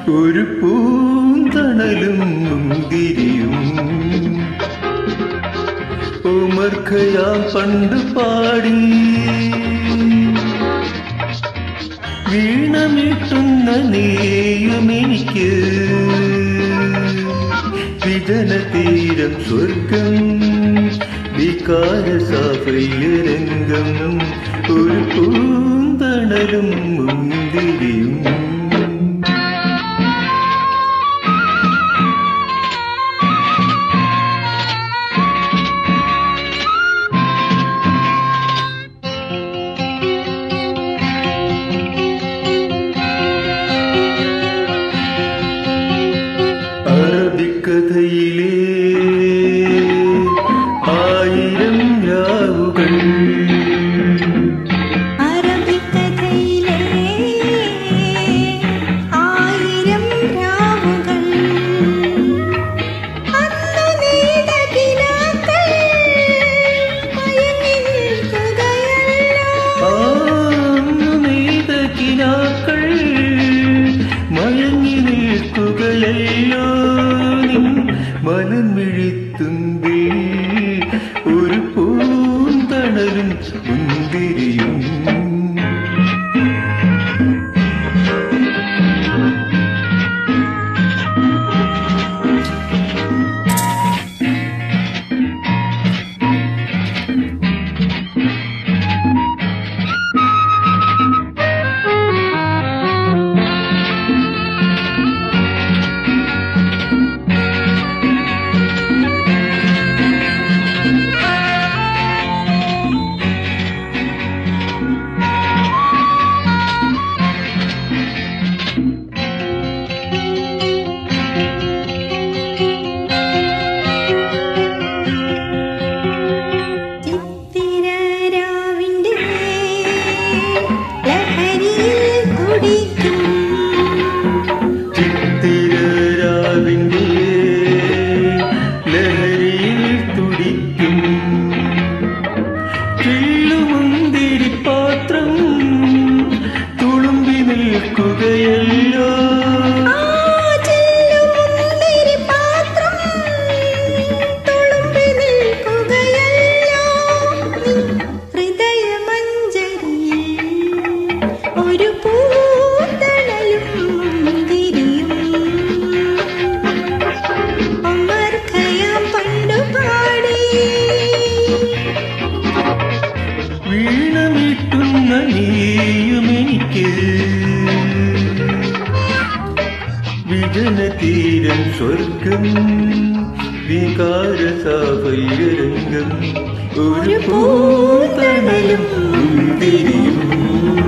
ഒരു പൂന്തണലും മുന്തിരിയും ഉമർഖയാം പണ്ട് പാടി വീണമിട്ടുന്ന നീയുമെനിക്ക് വിജന തീരം സ്വർഗം വികാര സാഫല്യരംഗം ഒരു പൂന്തണലും മുന്തിരിയും അറബിക്കഥയിലെ ആയിരം രാവുകൾ അറബിക്കഥയിലെ ആയിരം രാവുകൾ അന്നു നീണ്ട കിനാക്കൾ മയങ്ങി നിൽക്കുകയല്ലോ ആന്നു നെയ്ത കിനാക്കൾ മയങ്ങി നിൽക്കുകയല്ലോ നിൻ മനം വിഴിത്തുമ്പിൽ ഒരു പൂന്തണലും മുന്തിരിയും ചിത്തിരരാവിന്റെ ലഹരിയിൽ തുടിക്കും ചിത്തിരരാവിന്റെ ലഹരിയിൽ തുടിക്കും കിള്ളുമുന്തിരി പാത്രം തുളുമ്പി നിൽക്കുകയല്ലോ ആ ചെല്ലുമുന്തിരി പാത്രം തുളുമ്പി നിൽക്കുകയല്ലോ ഹൃദയമഞ്ജരിയിൽ ഒരു പൂത്തണലും മുന്തിരിയും അമർഖയാം പണ്ടു പാടി വീണമിട്ടുന്ന നീയുമെനിക്ക് വിജന തീരം സ്വർഗം വികാര സാഫല്യരംഗം ഒരു പൂതണലും മുന്തിരിയും